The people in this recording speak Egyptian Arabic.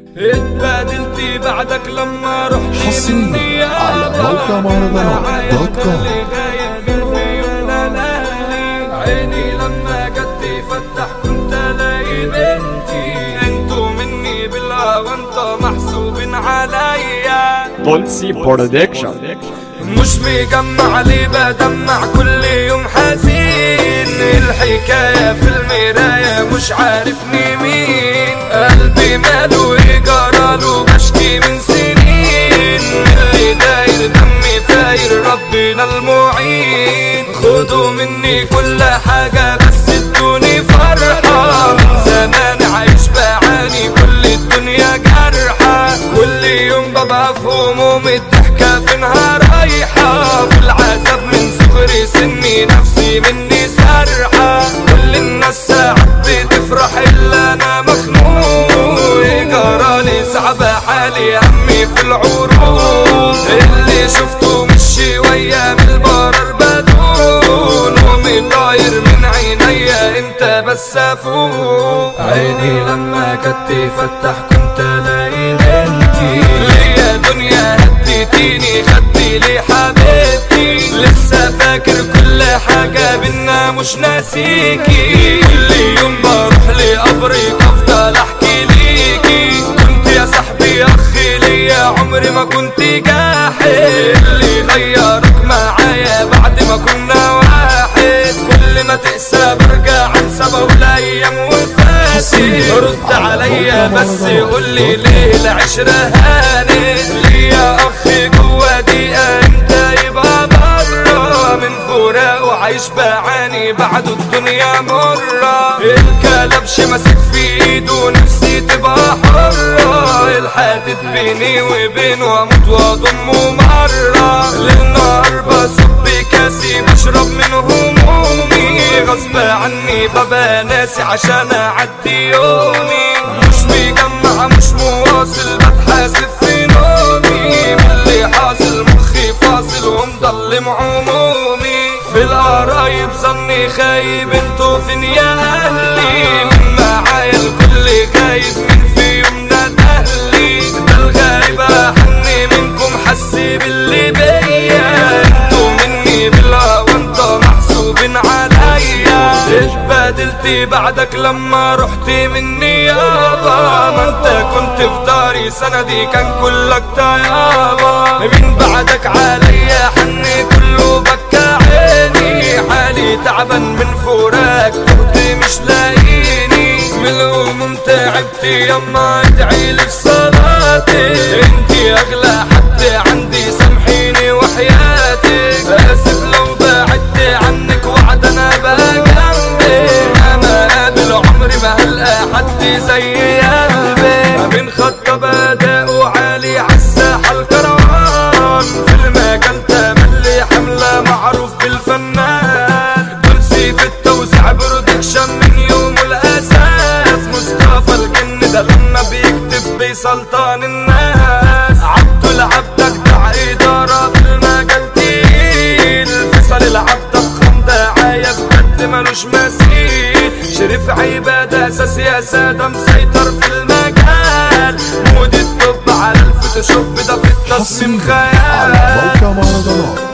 اتبادلتي بعدك لما رحت حصريا على موقع مهرجانات دوت كوم عيني لما جت تفتح كنت الاقي بنتي انتو مني بالهوى انت محسوبين عليا بولسي برودكشن مش مجمع لي بدمع كل يوم حزين الحكاية في المراية مش عارفني مين قلبي ماله ايه جراله بشكي من سنين اللي داير دمي فاير ربنا المعين خدوا مني كل حاجة بس ادوني فرحة من زمان عايش بعاني كل الدنيا جرحة كل يوم ببقى في هموم الضحكة فينها رايحة في العذاب من صغري سني نفسي مني سرحة كل الناس ساعات بتفرح إلا أنا مخنوق جرالي صعبة حالي همي في العروض اللي شفته مش شوية من البرر بدون نومي طاير من عينيا امتى بس افوق عيني لما كنت فتح كنت الاقي بنتي ليا دنيا هديتيني خدتي لي حبيبتي لسه فاكر كل حاجة بينا مش ناسيكي كل يوم بروح لقبرك افضل احكي ليكي كنت يا صاحبي اخي ليا عمري ما كنت جاحد اللي غيرك معايا بعد ما كنا واحد كل ما تقسى برجع انسى بقول ايام وفاتي رد عليا بس قولي ليه العشرة هانت ليا اخي جوا دقيقة انت يبقى برا من فراق وعايش بعاني بعده الدنيا مرة الكلبش ماسك في ايده نفسي تبقى حرة الحادث بيني وبينه اموت واضمه مرة للنهار بصب كاسي بشرب من همومي غصب عني ببقى ناسي عشان اعدي يومي مش مجمع مش مواصل بتحاسب في نومي من اللي حاصل مخي فاصل ومضلم عمومي في القرايب ظني خايب انتوا فين يا اهلي من معايا الكل غايب من في يومنا تهلي ده الغايب احني منكم حس باللي بيا انتوا مني بالهوى انت محسوبين عليا اتبادلتي بعدك لما رحت مني يابا ما انت كنت في داري سندي كان كلك طيابا من بعدك عليا حني كله بكى عيني حالي تعبان من فراق تهت مش لاقيني من الهموم تعبت يما ادعي لي في صلاتي انتي اغلى حد عندي سامحيني وحياتك اسف لو بعدت عنك وعد انا بقى جنبي انا قابل عمري ما هلقى حد زي قلبي من خطة بدأ عالي عالساحة الكروان في المجال تملي حملة معروف بالفنان تونسي في التوزيع برودكشن من يوم الاساس مصطفى الجن ده لما بيكتب بيسلطن الناس عبده العبدك بتاع اداره في المجال تقيل فيصل العبده فخم دعايه بجد ملوش مثيل شريف عباده اساس يا ساده مسيطر في المجال مود الطب على الفوتوشوب ده في التصميم حصريا على خيال موقع مهرجانات